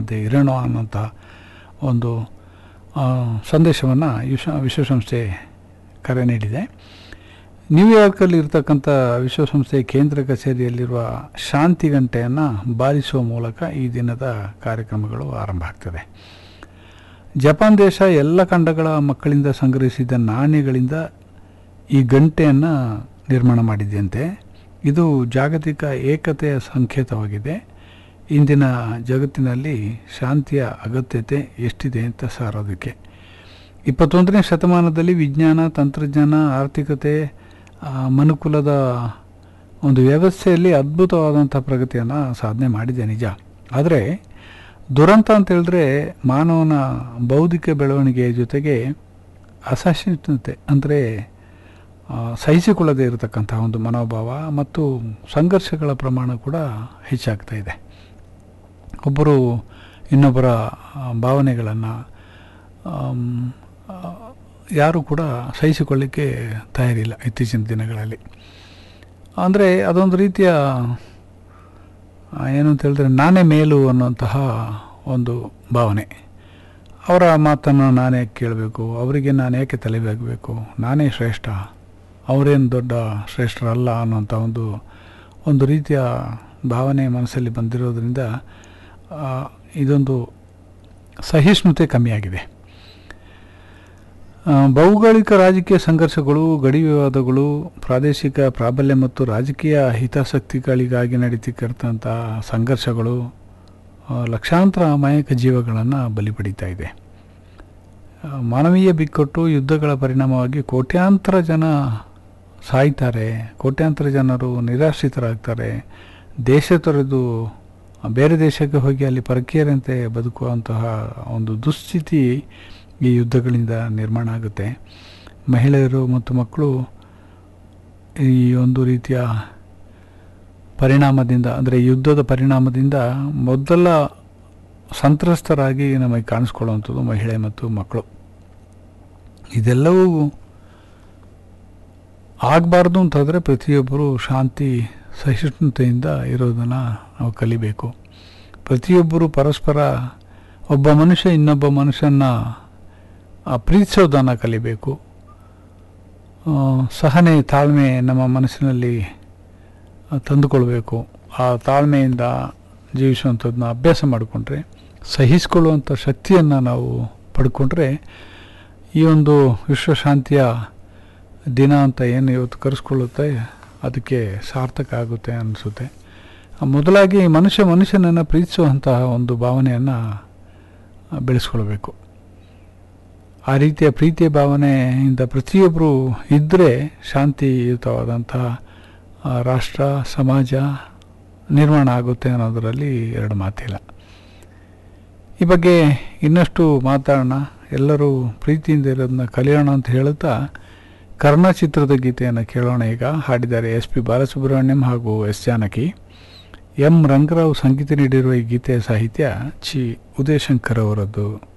ಮಧ್ಯೆ ಇರೋಣ ಅನ್ನೋಂಥ ಒಂದು ಸಂದೇಶವನ್ನು ವಿಶ್ವ ವಿಶ್ವಸಂಸ್ಥೆ ಕರೆ ನೀಡಿದೆ ನ್ಯೂಯಾರ್ಕಲ್ಲಿ ಇರ್ತಕ್ಕಂಥ ವಿಶ್ವಸಂಸ್ಥೆ ಕೇಂದ್ರ ಕಚೇರಿಯಲ್ಲಿರುವ ಶಾಂತಿ ಗಂಟೆಯನ್ನು ಬಾರಿಸುವ ಮೂಲಕ ಈ ದಿನದ ಕಾರ್ಯಕ್ರಮಗಳು ಆರಂಭ ಆಗ್ತದೆ ಜಪಾನ್ ದೇಶ ಎಲ್ಲ ಖಂಡಗಳ ಮಕ್ಕಳಿಂದ ಸಂಗ್ರಹಿಸಿದ ನಾಣ್ಯಗಳಿಂದ ಈ ಗಂಟೆಯನ್ನು ನಿರ್ಮಾಣ ಮಾಡಿದೆಯಂತೆ ಇದು ಜಾಗತಿಕ ಏಕತೆಯ ಸಂಕೇತವಾಗಿದೆ ಇಂದಿನ ಜಗತ್ತಿನಲ್ಲಿ ಶಾಂತಿಯ ಅಗತ್ಯತೆ ಎಷ್ಟಿದೆ ಅಂತ ಸಾರೋದಕ್ಕೆ ಇಪ್ಪತ್ತೊಂದನೇ ಶತಮಾನದಲ್ಲಿ ವಿಜ್ಞಾನ ತಂತ್ರಜ್ಞಾನ ಆರ್ಥಿಕತೆ ಆ, ಮನುಕುಲದ ಒಂದು ವ್ಯವಸ್ಥೆಯಲ್ಲಿ ಅದ್ಭುತವಾದಂಥ ಪ್ರಗತಿಯನ್ನು ಸಾಧನೆ ಮಾಡಿದೆ ನಿಜ ಆದರೆ ದುರಂತ ಅಂತ ಹೇಳಿದ್ರೆ ಮಾನವನ ಬೌದ್ಧಿಕ ಬೆಳವಣಿಗೆಯ ಜೊತೆಗೆ ಅಸಹಿಷ್ಣುತೆ ಅಂದರೆ ಆ, ಸಹಿಸಿಕೊಳ್ಳದೇ ಇರತಕ್ಕಂಥ ಒಂದು ಮನೋಭಾವ ಮತ್ತು ಸಂಘರ್ಷಗಳ ಪ್ರಮಾಣ ಕೂಡ ಹೆಚ್ಚಾಗ್ತಾ ಇದೆ ಒಬ್ಬರು ಇನ್ನೊಬ್ಬರ ಭಾವನೆಗಳನ್ನು ಯಾರೂ ಕೂಡ ಸಹಿಸಿಕೊಳ್ಳಿಕ್ಕೆ ತಯಾರಿಲ್ಲ ಇತ್ತೀಚಿನ ದಿನಗಳಲ್ಲಿ ಅಂದರೆ ಅದೊಂದು ರೀತಿಯ ಆ, ಏನು ಅಂತ ಹೇಳಿದ್ರೆ ನಾನೇ ಮೇಲು ಅನ್ನುವಂತಹ ಒಂದು ಭಾವನೆ ಅವರ ಮಾತನ್ನು ನಾನೇ ಕೇಳಬೇಕು ಅವರಿಗೆ ನಾನು ಏಕೆ ತಲೆಬಾಗಬೇಕು ನಾನೇ ಶ್ರೇಷ್ಠ ಅವರೇನು ದೊಡ್ಡ ಶ್ರೇಷ್ಠರಲ್ಲ ಅನ್ನೋಂಥ ಒಂದು ಒಂದು ರೀತಿಯ ಭಾವನೆ ಮನಸ್ಸಲ್ಲಿ ಬಂದಿರೋದ್ರಿಂದ ಆ, ಇದೊಂದು ಸಹಿಷ್ಣುತೆ ಕಮ್ಮಿಯಾಗಿದೆ ಆ, ಭೌಗೋಳಿಕ ರಾಜಕೀಯ ಸಂಘರ್ಷಗಳು ಗಡಿ ವಿವಾದಗಳು ಪ್ರಾದೇಶಿಕ ಪ್ರಾಬಲ್ಯ ಮತ್ತು ರಾಜಕೀಯ ಹಿತಾಸಕ್ತಿಗಳಿಗಾಗಿ ನಡೀತಿರ್ತಂಥ ಸಂಘರ್ಷಗಳು ಆ, ಲಕ್ಷಾಂತರ ಅಮಾಯಕ ಜೀವಗಳನ್ನು ಬಲಿ ಪಡೀತಾ ಇದೆ ಆ, ಮಾನವೀಯ ಬಿಕ್ಕಟ್ಟು ಯುದ್ಧಗಳ ಪರಿಣಾಮವಾಗಿ ಕೋಟ್ಯಾಂತರ ಜನ ಸಾಯ್ತಾರೆ ಕೋಟ್ಯಾಂತರ ಜನರು ನಿರಾಶ್ರಿತರಾಗ್ತಾರೆ ದೇಶ ತೊರೆದು ಬೇರೆ ದೇಶಕ್ಕೆ ಹೋಗಿ ಅಲ್ಲಿ ಪರಕೀಯರಂತೆ ಬದುಕುವಂತಹ ಒಂದು ದುಸ್ಥಿತಿ ಈ ಯುದ್ಧಗಳಿಂದ ನಿರ್ಮಾಣ ಆಗುತ್ತೆ ಮಹಿಳೆಯರು ಮತ್ತು ಮಕ್ಕಳು ಈ ಒಂದು ರೀತಿಯ ಪರಿಣಾಮದಿಂದ ಅಂದರೆ ಯುದ್ಧದ ಪರಿಣಾಮದಿಂದ ಮೊದಲ ಸಂತ್ರಸ್ತರಾಗಿ ನಮಗೆ ಕಾಣಿಸ್ಕೊಳ್ಳುವಂಥದ್ದು ಮಹಿಳೆ ಮತ್ತು ಮಕ್ಕಳು ಇದೆಲ್ಲವೂ ಆಗಬಾರ್ದು ಅಂತಂದರೆ ಪ್ರತಿಯೊಬ್ಬರು ಶಾಂತಿ ಸಹಿಷ್ಣುತೆಯಿಂದ ಇರೋದನ್ನು ನಾವು ಕಲಿಬೇಕು ಪ್ರತಿಯೊಬ್ಬರು ಪರಸ್ಪರ ಒಬ್ಬ ಮನುಷ್ಯ ಇನ್ನೊಬ್ಬ ಮನುಷ್ಯನ ಆ, ಪ್ರೀತಿಸೋದನ್ನು ಕಲಿಬೇಕು ಆ, ಸಹನೆ ತಾಳ್ಮೆ ನಮ್ಮ ಮನಸ್ಸಿನಲ್ಲಿ ಆ, ತಂದುಕೊಳ್ಬೇಕು ಆ ತಾಳ್ಮೆಯಿಂದ ಜೀವಿಸುವಂಥದ್ದನ್ನ ಅಭ್ಯಾಸ ಮಾಡಿಕೊಂಡ್ರೆ ಸಹಿಸಿಕೊಳ್ಳುವಂಥ ಶಕ್ತಿಯನ್ನು ನಾವು ಪಡ್ಕೊಂಡ್ರೆ ಈ ಒಂದು ವಿಶ್ವಶಾಂತಿಯ ದಿನ ಅಂತ ಏನು ಇವತ್ತು ಕರೆಸ್ಕೊಳ್ಳುತ್ತೆ ಅದಕ್ಕೆ ಸಾರ್ಥಕ ಆಗುತ್ತೆ ಅನಿಸುತ್ತೆ ಮೊದಲಾಗಿ ಮನುಷ್ಯ ಮನುಷ್ಯನನ್ನು ಪ್ರೀತಿಸುವಂತಹ ಒಂದು ಭಾವನೆಯನ್ನು ಬೆಳೆಸ್ಕೊಳ್ಬೇಕು ಆ ರೀತಿಯ ಪ್ರೀತಿಯ ಭಾವನೆಯಿಂದ ಪ್ರತಿಯೊಬ್ಬರು ಇದ್ದರೆ ಶಾಂತಿಯುತವಾದಂಥ ಆ, ರಾಷ್ಟ್ರ ಸಮಾಜ ನಿರ್ಮಾಣ ಆಗುತ್ತೆ ಅನ್ನೋದರಲ್ಲಿ ಎರಡು ಮಾತಿಲ್ಲ ಈ ಬಗ್ಗೆ ಇನ್ನಷ್ಟು ಮಾತಾಡೋಣ ಎಲ್ಲರೂ ಪ್ರೀತಿಯಿಂದ ಇರೋದನ್ನ ಕಲಿಯೋಣ ಅಂತ ಹೇಳುತ್ತಾ ಕರ್ಣ ಚಿತ್ರದ ಗೀತೆಯನ್ನು ಕೇಳೋಣ ಈಗ ಹಾಡಿದ್ದಾರೆ ಎಸ್ ಪಿ ಬಾಲಸುಬ್ರಹ್ಮಣ್ಯಂ ಹಾಗೂ ಎಸ್ ಜಾನಕಿ ಎಂ ರಂಗರಾವ್ ಸಂಗೀತ ನೀಡಿರುವ ಈ ಗೀತೆಯ ಸಾಹಿತ್ಯ ಚಿ ಉದಯಶಂಕರ್ ಅವರದ್ದು